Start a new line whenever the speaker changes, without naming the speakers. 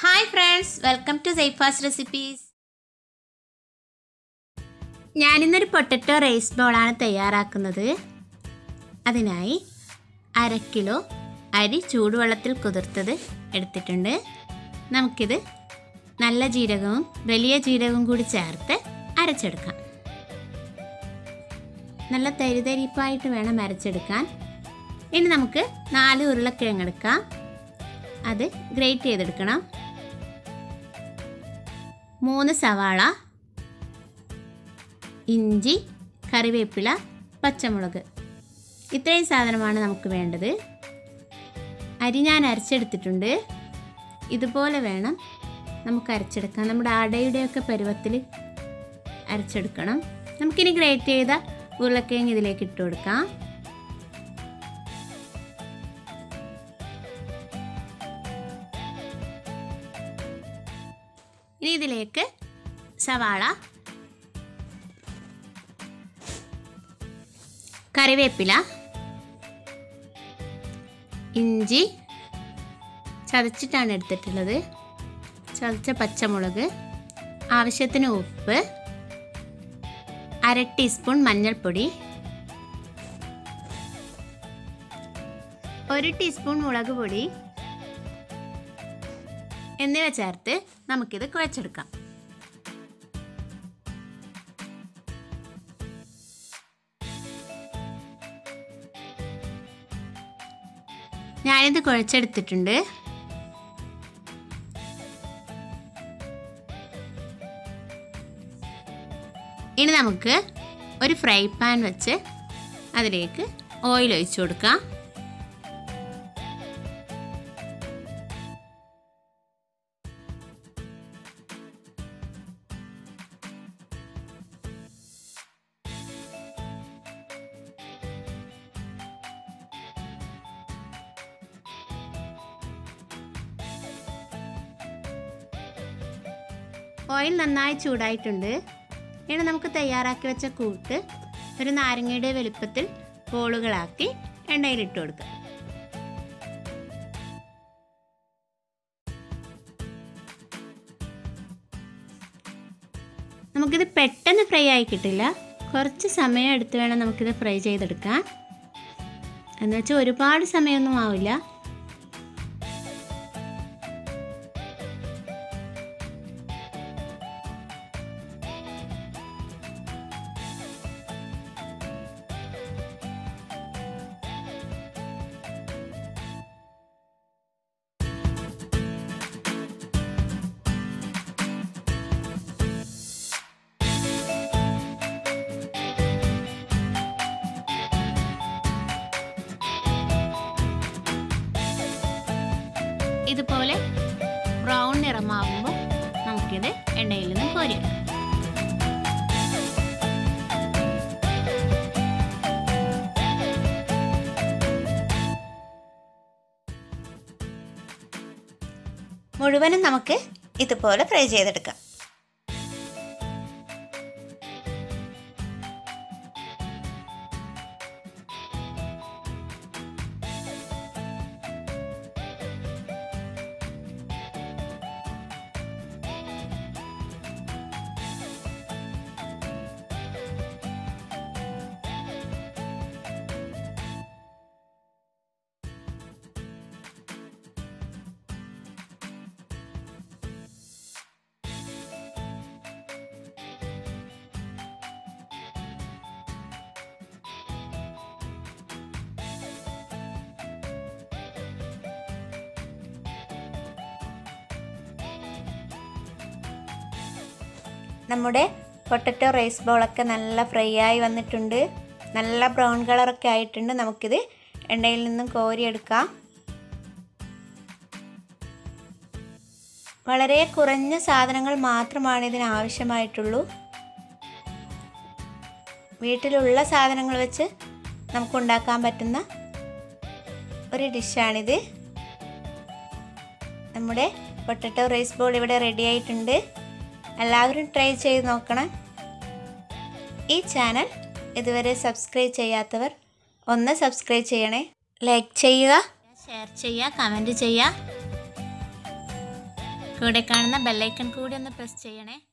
hi friends welcome to Saifa's recipes ഞാനിന്നൊരു potato rice ബോളാണ് തയ്യാറാക്കുന്നത് അതിനായി അര കിലോ അരി ചൂടുവെള്ളത്തിൽ കുതിർത്തത് എടുത്തിട്ടുണ്ട് നമുക്കിത് നല്ല ജീരകവും വലിയ ജീരകവും കൂടി ചേർത്ത് അരച്ചെടുക്കാം നല്ല തരിതരിപ്പായിട്ട് വേണം അരച്ചെടുക്കാൻ ഇനി നമുക്ക് നാല് ഉരുളക്കിഴങ്ങ് എടുക്കാം അത് ഗ്രേറ്റ് ചെയ്തെടുക്കണം മൂന്ന് സവാള ഇഞ്ചി കറിവേപ്പില പച്ചമുളക് ഇത്രയും സാധനമാണ് നമുക്ക് വേണ്ടത് അരി ഞാൻ അരച്ചെടുത്തിട്ടുണ്ട് ഇതുപോലെ വേണം നമുക്ക് അരച്ചെടുക്കാൻ നമ്മുടെ അടയുടെയൊക്കെ പരുവത്തിൽ അരച്ചെടുക്കണം നമുക്കിനി ഗ്രേറ്റ് ചെയ്ത ഉരുളക്കിഴങ്ങ് ഇതിലേക്ക് ഇട്ട് കൊടുക്കാം ഇനി ഇതിലേക്ക് സവാള കറിവേപ്പില ഇഞ്ചി ചതച്ചിട്ടാണ് എടുത്തിട്ടുള്ളത് ചതച്ച പച്ചമുളക് ആവശ്യത്തിന് ഉപ്പ് അര ടീസ്പൂൺ മഞ്ഞൾപ്പൊടി ഒരു ടീസ്പൂൺ മുളക് പൊടി എന്നിവ ചേർത്ത് നമുക്കിത് കുഴച്ചെടുക്കാം ഞാനിത് കുഴച്ചെടുത്തിട്ടുണ്ട് ഇനി നമുക്ക് ഒരു ഫ്രൈ പാൻ വെച്ച് അതിലേക്ക് ഓയിൽ ഒഴിച്ചു കൊടുക്കാം ഓയിൽ നന്നായി ചൂടായിട്ടുണ്ട് ഇനി നമുക്ക് തയ്യാറാക്കി വെച്ച കൂട്ട് ഒരു നാരങ്ങയുടെ വലുപ്പത്തിൽ ബോളുകളാക്കി എണ്ണയിലിട്ട് കൊടുക്കുക നമുക്കിത് പെട്ടെന്ന് ഫ്രൈ ആയി കിട്ടില്ല കുറച്ച് സമയം എടുത്ത് വേണം നമുക്കിത് ഫ്രൈ ചെയ്തെടുക്കാൻ എന്ന് വെച്ചാൽ ഒരുപാട് സമയമൊന്നും ആവില്ല ഇതുപോലെ ബ്രൗൺ നിറമാവുമ്പോൾ നമുക്കിത് എണ്ണയിൽ നിന്ന് കോരിയെടുക്കാം മുഴുവനും നമുക്ക് ഇതുപോലെ ഫ്രൈ ചെയ്തെടുക്കാം നമ്മുടെ പൊട്ടറ്റോ റൈസ് ബോളൊക്കെ നല്ല ഫ്രൈ ആയി വന്നിട്ടുണ്ട് നല്ല ബ്രൗൺ കളറൊക്കെ ആയിട്ടുണ്ട് നമുക്കിത് എണ്ണയിൽ നിന്നും കോരിയെടുക്കാം വളരെ കുറഞ്ഞ സാധനങ്ങൾ മാത്രമാണ് ഇതിന് ആവശ്യമായിട്ടുള്ളൂ വീട്ടിലുള്ള സാധനങ്ങൾ വെച്ച് നമുക്ക് ഉണ്ടാക്കാൻ പറ്റുന്ന ഒരു ഡിഷാണിത് നമ്മുടെ പൊട്ടറ്റോ റൈസ് ബോൾ ഇവിടെ റെഡി ആയിട്ടുണ്ട് എല്ലാവരും ട്രൈ ചെയ്ത് നോക്കണം ഈ ചാനൽ ഇതുവരെ സബ്സ്ക്രൈബ് ചെയ്യാത്തവർ ഒന്ന് സബ്സ്ക്രൈബ് ചെയ്യണേ ലൈക്ക് ചെയ്യുക ഷെയർ ചെയ്യുക കമൻറ്റ് ചെയ്യുക കൂടെ കാണുന്ന ബെല്ലൈക്കൺ കൂടി ഒന്ന് പ്രസ് ചെയ്യണേ